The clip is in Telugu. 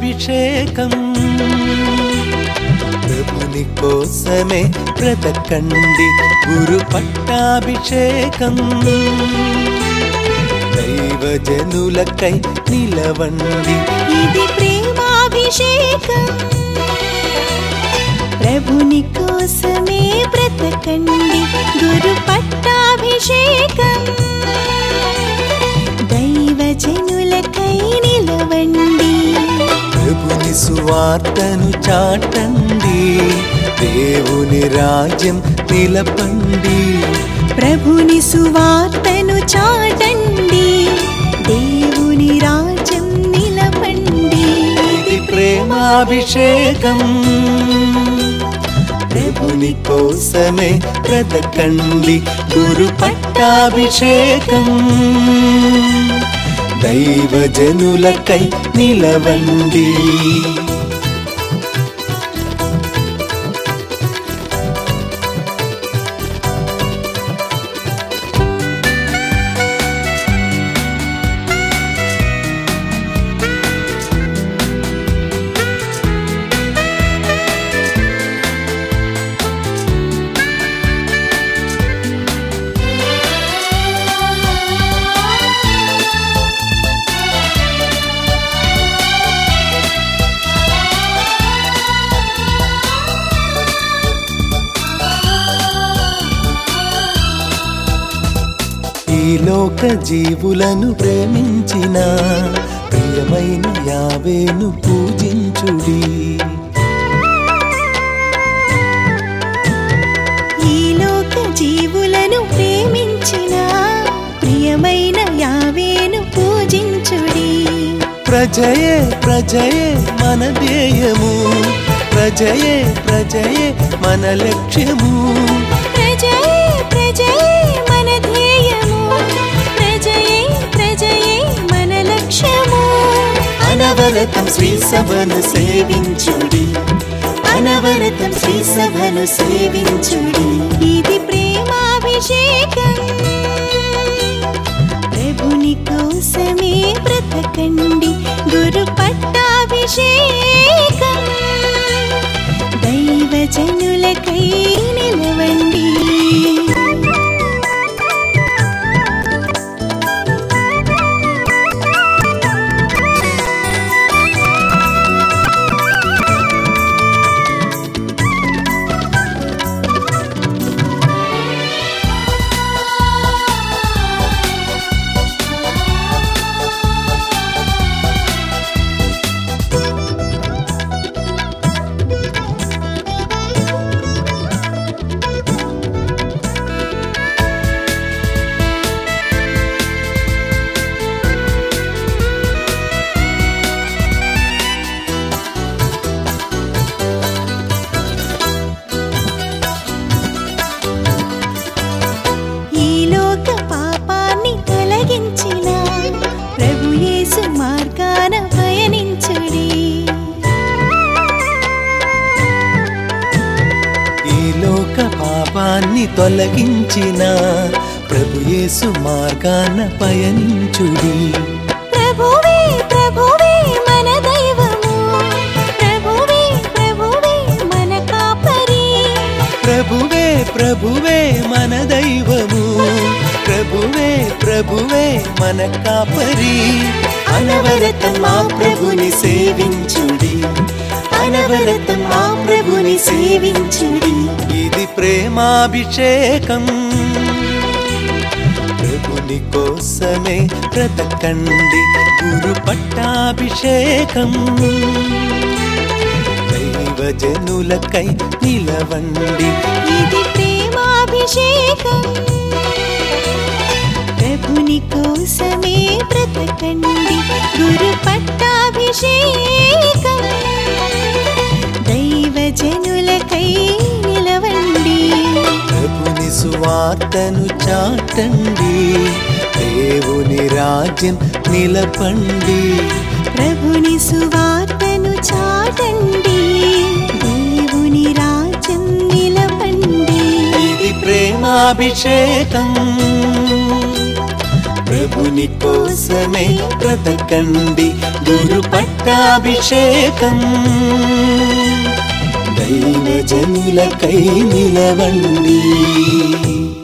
పట్టాభిషేకం ప్రభుని కోసమే బ్రతకండి గురు పట్టాభిషేకం దైవజనులకై నిలవండి ఇది ప్రేమాభిషేకం ప్రభుని కోసమే బ్రతకండి గురు పట్టాభిషేకం దైవజనులకై నిలవండి ప్రభుని సువార్తను చాటండి దేవుని రాజ్యం నిలపండి ప్రభుని సువార్తను చాటండి దేవుని రాజ్యం నిలపండి ఇది ప్రేమాభిషేకం ప్రభుని కోసమే బ్రతకండి గురు పట్టాభిషేకం దైవజనులకై నిలవండి ఈ లోక జీవులను ప్రేమించిన ప్రియమైన యావేను పూజించుడి ఈ లోక జీవులను ప్రేమించిన ప్రియమైన యావేను పూజించుడి ప్రజయే ప్రజయే మన ధ్యేయము ప్రజయే ప్రజయే మన లక్ష్యము ప్రజయే ప్రజయే మన ధ్యేయము ప్రజయే ప్రజయే మన లక్ష్యము అనవరతం శ్రీ సభను సేవించుడి అనవరతం శ్రీ సభను సేవించుడి ఇది ప్రేమాభిషేకం ప్రభుని కోసమే బ్రతకండి గురు పట్టాభిషేకం దైవజనులకై నిలవండి ఈ లోక పాపాన్ని తొలగించిన ప్రభు యేసు మార్గాన పయనించుడి ఈ లోక పాపాన్ని తొలగించిన ప్రభు యేసు మార్గాన పయనించుడి ప్రభువే ప్రభువే మన దైవము ప్రభువే ప్రభువే మన కాపరి ప్రభువే ప్రభువే మన దైవము ప్రభువే ప్రభువే మన కాపరి అనవరతం మా ప్రభుని సేవించుడి అనవరతం మా ప్రభుని సేవించుడి ఇది ప్రేమాభిషేకం ప్రభుని కోసమే బ్రతకండి గురు పట్టాభిషేకం దైవజనులకై నిలవండి ఇది ప్రేమాభిషేకం ప్రభుని కోసమే బ్రతకండి గురు పట్టాభిషేకం దైవజనులకై నిలవండి ప్రభుని సువార్తను చాటండి దేవుని రాజ్యం నిలపండి ప్రభుని సువార్తను చాటండి దేవుని రాజ్యం నిలపండి ఇది ప్రేమాభిషేకం ప్రభుని కోసమే బ్రతకండి గురు పట్టాభిషేకం దైవ జనులకై నిలవండి